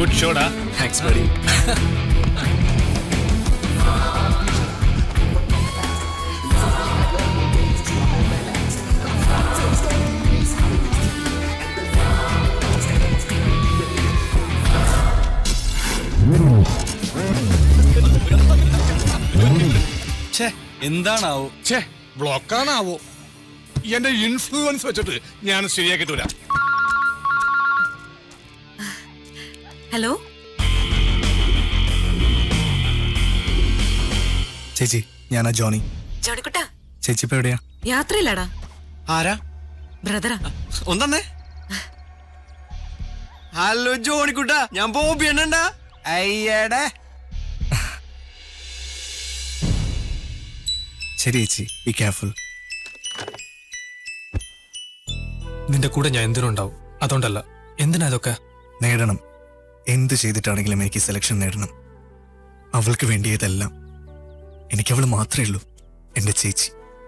Good ഷോടാ thanks buddy ഛേ എന്താണാവോ ഛേ ബ്ലോക്കാണാവോ എന്റെ ഇൻഫ്ലുവൻസ് വെച്ചിട്ട് ഞാൻ ശരിയാക്കിട്ട് വരാം ഹലോ ചേച്ചി ഞാനാ ജോണി ജോണിക്കുട്ട ചേച്ചി ഇപ്പൊ എവിടെയാ യാത്രയില്ലാടാ ആരാ ബ്രദറാ ഒന്നേ ഹലോ ജോണിക്കുട്ട ഞാൻ ബോബി എണ്ണണ്ടാ അയ്യടേ ശരി ചേച്ചി ബി കെയർഫുൾ നിന്റെ കൂടെ ഞാൻ എന്തിനും ഉണ്ടാവും അതുകൊണ്ടല്ല എന്തിനാ ഇതൊക്കെ നേടണം എന്ത് ചെയ്തിട്ടാണെങ്കിലും എനിക്ക് സെലക്ഷൻ നേടണം അവൾക്ക് വേണ്ടിയതെല്ലാം എനിക്ക് അവൾ മാത്രമേ ഉള്ളൂ എന്റെ ചേച്ചി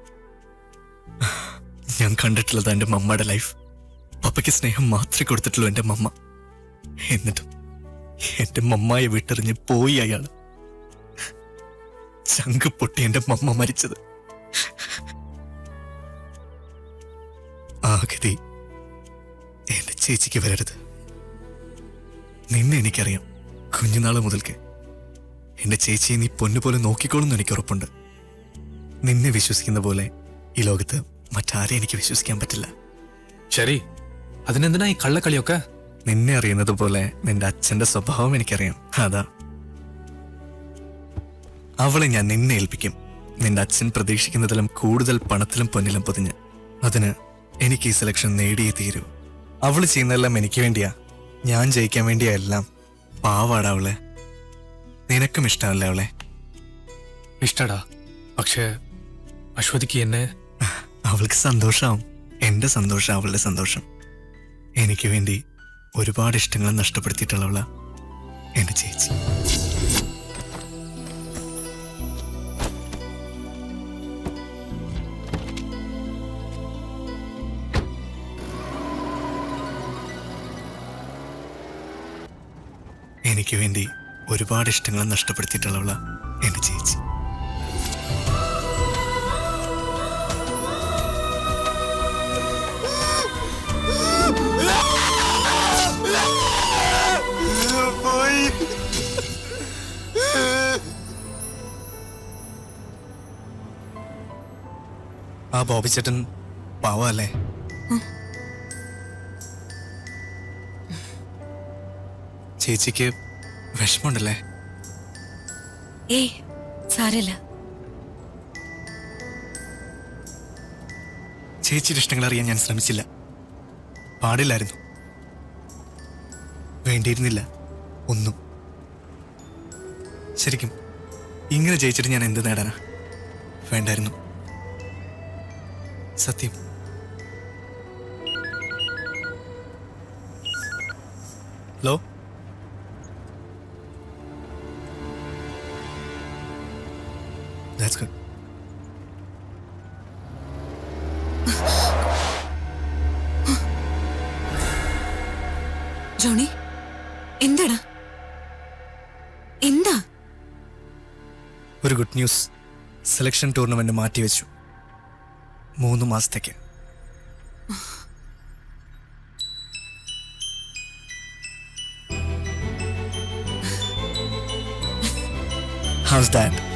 ഞാൻ കണ്ടിട്ടുള്ളത് എന്റെ മമ്മയുടെ ലൈഫ് പപ്പയ്ക്ക് സ്നേഹം മാത്രമേ കൊടുത്തിട്ടുള്ളൂ എന്റെ മമ്മ എന്നിട്ടും എന്റെ മമ്മായെ വിട്ടെറിഞ്ഞ് പോയി അയാള് ചങ്ക് പൊട്ടി എന്റെ മമ്മ മരിച്ചത് ആ ഗതി എന്റെ ചേച്ചിക്ക് വരരുത് നിന്നെ എനിക്കറിയാം കുഞ്ഞുനാള് മുതൽക്ക് എന്റെ ചേച്ചിയെ നീ പൊന്നുപോലെ നോക്കിക്കോളുന്നു എനിക്ക് ഉറപ്പുണ്ട് നിന്നെ വിശ്വസിക്കുന്ന പോലെ ഈ ലോകത്ത് മറ്റാരെയും എനിക്ക് വിശ്വസിക്കാൻ പറ്റില്ല ശരി അതിനെന്തിനാ ഈ കള്ളക്കളിയൊക്കെ നിന്നെ അറിയുന്നത് പോലെ നിന്റെ അച്ഛന്റെ സ്വഭാവം എനിക്കറിയാം അതാ അവളെ ഞാൻ നിന്നെ ഏൽപ്പിക്കും നിന്റെ അച്ഛൻ പ്രതീക്ഷിക്കുന്നതിലും കൂടുതൽ പണത്തിലും പൊന്നിലും പൊതിഞ്ഞ് അതിന് എനിക്ക് ഈ സെലക്ഷൻ നേടിയേ തീരൂ അവള് ചെയ്യുന്നതെല്ലാം എനിക്ക് വേണ്ടിയാ ഞാൻ ജയിക്കാൻ വേണ്ടിയാ എല്ലാം പാവാടാ അവളെ നിനക്കും ഇഷ്ടമല്ലേ അവളെ ഇഷ്ടടാ പക്ഷേ അശ്വതിക്ക് എന്നെ അവൾക്ക് സന്തോഷാവും എന്റെ സന്തോഷം അവളുടെ സന്തോഷം എനിക്ക് വേണ്ടി ഒരുപാട് ഇഷ്ടങ്ങൾ നഷ്ടപ്പെടുത്തിയിട്ടുള്ളവളാ എന്റെ ചേച്ചി എനിക്ക് വേണ്ടി ഒരുപാട് ഇഷ്ടങ്ങൾ നഷ്ടപ്പെടുത്തിയിട്ടുള്ളവളാ എന്റെ ചേച്ചി ആ ബോബി ചേട്ടൻ പാവല്ലേ ചേച്ചിക്ക് വിഷമമുണ്ടല്ലേ ഏയ് സാരല്ല ചേച്ചിയുടെ ഇഷ്ടങ്ങൾ അറിയാൻ ഞാൻ ശ്രമിച്ചില്ല പാടില്ലായിരുന്നു വേണ്ടിയിരുന്നില്ല ഒന്നും ശരിക്കും ഇങ്ങനെ ജയിച്ചിട്ട് ഞാൻ എന്ത് നേടാനാ വേണ്ടായിരുന്നു സത്യം ഹലോ That's good. ജോണി എന്താടാ എന്താ ഒരു ഗുഡ് ന്യൂസ് സെലക്ഷൻ ടൂർണമെന്റ് മാറ്റിവെച്ചു മൂന്ന് മാസത്തേക്ക് ഹൗസ് ദാറ്റ്